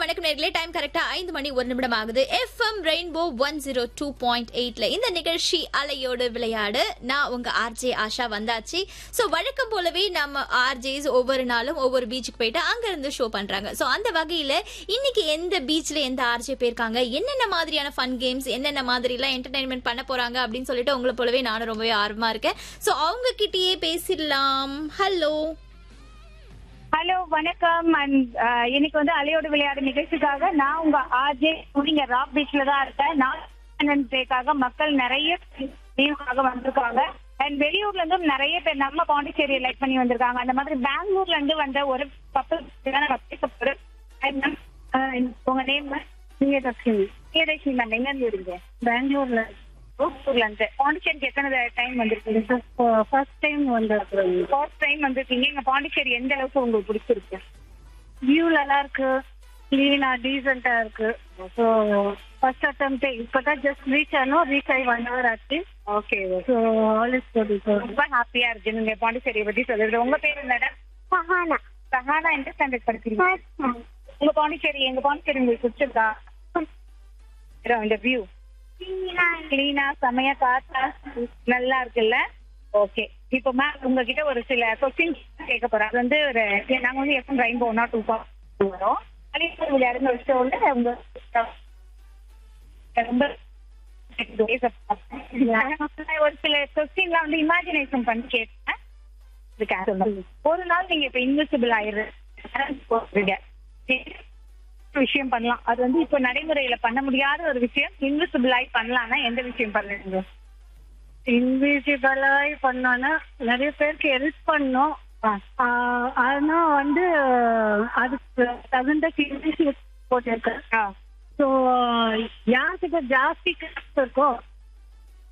வணக்கம் நேர்களே டைம் கரெக்டா ஐந்து மணி ஒரு நிமிடம் ஆகுது FM rainbow one zero two point எயிட்ல இந்த நிகழ்ச்சி அலையோடு விளையாடு நான் உங்க ஆர்ஜே ஆஷா வந்தாச்சு சோ வழக்கம் போலவே நம்ம ஆர்ஜேஸ் ஒவ்வொரு நாளும் ஒவ்வொரு பீச்சுக்கு போயிட்டு அங்க இருந்து ஷோ பண்றாங்க சோ அந்த வகையில இன்னைக்கு எந்த பீச்ல எந்த ஆர்ஜே போயிருக்காங்க என்னென்ன மாதிரியான ஃபன் கேம்ஸ் என்னென்ன மாதிரி எல்லாம் என்டர்டைன்மெண்ட் பண்ண போறாங்க அப்படின்னு சொல்லிட்டு உங்களை போலவே நானும் ரொம்பவே ஆர்வமா இருக்கேன் சோ அவங்க கிட்டயே பேசிடலாம் ஹலோ ஹலோ வணக்கம் அண்ட் இன்னைக்கு வந்து அலையோடு விளையாடு நிகழ்ச்சிக்காக நான் உங்க ஆர்ஜே இங்க ராக் பீச்ல தான் இருக்கேன் நான் டேக்காக மக்கள் நிறைய லீவுக்காக வந்திருக்காங்க அண்ட் வெளியூர்ல இருந்தும் நிறைய பேர் நம்ம பாண்டிச்சேரியை லைக் பண்ணி வந்திருக்காங்க அந்த மாதிரி பெங்களூர்ல இருந்து வந்த ஒரு கப்பல் நம்ம பேச போறோம் And ma'am, uh, உங்க நேம் பிரியதர்ஷினி பிரியதர்ஷினி மேம் எங்க இருந்து வரீங்க பெங்களூர்ல ஊர்ல இருந்து பாண்டிச்சேரிக்கு எத்தனை டைம் வந்திருக்கீங்க ஃபர்ஸ்ட் டைம் வந்திருக்கிறேன் ஃபர்ஸ்ட் டைம் வந்திருக்கீங்க இங்க பாண்டிச்சேரி எந்த அளவுக்கு உங்களுக்கு பிடிச்சிருக்கு வியூ நல்லா இருக்கு கிளீனா டீசெண்டா இருக்கு ஸோ ஃபர்ஸ்ட் அட்டம் இப்பதான் ஜஸ்ட் ரீச் ஆனோம் ரீச் ஆகி ஒன் ஹவர் ஆச்சு okay so all is good ரொம்ப ஹாப்பியா இருக்கு நீங்க பாண்டிச்சேரியை பத்தி சொல்லுறது உங்க பேர் என்னடா சஹானா சஹானா எந்த ஸ்டாண்டர்ட் படிக்கிறீங்க உங்க பாண்டிச்சேரி எங்க பாண்டிச்சேரி உங்களுக்கு பிடிச்சிருக்கா இந்த வியூ கிளீனா செமையா காத்தா நல்லா இருக்குல்ல ஓகே இப்போ மேம் உங்ககிட்ட ஒரு சில கொஸ்டின்ஸ் கேட்க போறேன் அது வந்து ஒரு நாங்க வந்து எப்போ ரெயின்போ ஒன்னா டூ வரோம் அலிபூர் விளையாடுங்க ஒரு ஷோல உங்க ரொம்ப ஒரு சில கொஸ்டின்லாம் வந்து இமேஜினேஷன் பண்ணி கேட்டேன் இதுக்கு answer சொல்லுங்க. ஒரு நாள் நீங்க இப்ப இன்விசிபிள் ஆயிடுறீங்க விஷயம் பண்ணலாம் அது வந்து இப்ப நடைமுறையில பண்ண முடியாத ஒரு விஷயம் இன்விசிபிள் ஆகி பண்ணலாம்னா எந்த விஷயம் பண்ணுவீங்க இன்விசிபிளாய் பண்ணோன்னா நிறைய பேருக்கு ஹெல்ப் பண்ணோம் ஆஹ் ஆனா வந்து அதுக்கு தகுந்த கிண்டிஸ் போட்டிருக்கேன் ஸோ யார்கிட்ட ஜாஸ்தி காசு இருக்கோ